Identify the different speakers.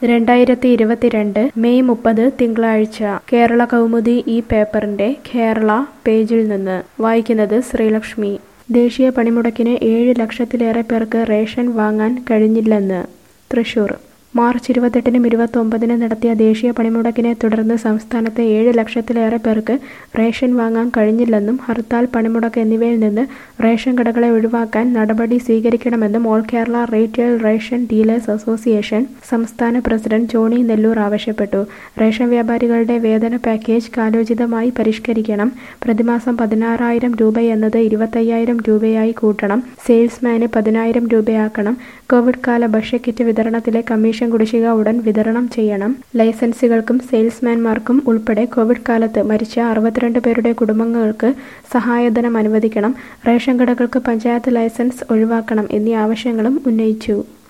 Speaker 1: രണ്ടായിരത്തി ഇരുപത്തിരണ്ട് മെയ് മുപ്പത് തിങ്കളാഴ്ച കേരള കൗമുദി ഈ പേപ്പറിന്റെ കേരള പേജിൽ നിന്ന് വായിക്കുന്നത് ശ്രീലക്ഷ്മി ദേശീയ പണിമുടക്കിന് ഏഴ് ലക്ഷത്തിലേറെ പേർക്ക് റേഷൻ വാങ്ങാൻ കഴിഞ്ഞില്ലെന്ന് തൃശൂർ മാർച്ച് ഇരുപത്തെട്ടിനും ഇരുപത്തൊമ്പതിനും നടത്തിയ ദേശീയ പണിമുടക്കിനെ തുടർന്ന് സംസ്ഥാനത്തെ ഏഴ് ലക്ഷത്തിലേറെ പേർക്ക് റേഷൻ വാങ്ങാൻ കഴിഞ്ഞില്ലെന്നും ഹർത്താൽ പണിമുടക്ക് എന്നിവയിൽ നിന്ന് റേഷൻ കടകളെ ഒഴിവാക്കാൻ നടപടി സ്വീകരിക്കണമെന്നും all Kerala retail ration dealers association സംസ്ഥാന പ്രസിഡന്റ് ജോണി നെല്ലൂർ ആവശ്യപ്പെട്ടു റേഷൻ വ്യാപാരികളുടെ വേതന പാക്കേജ് കാലോചിതമായി പരിഷ്കരിക്കണം പ്രതിമാസം പതിനാറായിരം രൂപയെന്നത് ഇരുപത്തയ്യായിരം രൂപയായി കൂട്ടണം സെയിൽസ്മാന് പതിനായിരം രൂപയാക്കണം കോവിഡ് കാല ഭക്ഷ്യക്കിറ്റ് വിതരണത്തിലെ കമ്മീഷൻ കുടിശ്ശിക ഉടൻ വിതരണം ചെയ്യണം ലൈസൻസുകൾക്കും സെയിൽസ്മാൻമാർക്കും ഉൾപ്പെടെ കോവിഡ് കാലത്ത് മരിച്ച അറുപത്തിരണ്ട് പേരുടെ കുടുംബങ്ങൾക്ക് സഹായധനം അനുവദിക്കണം റേഷൻ കടകൾക്ക് പഞ്ചായത്ത് ലൈസൻസ് ഒഴിവാക്കണം എന്നീ ആവശ്യങ്ങളും ഉന്നയിച്ചു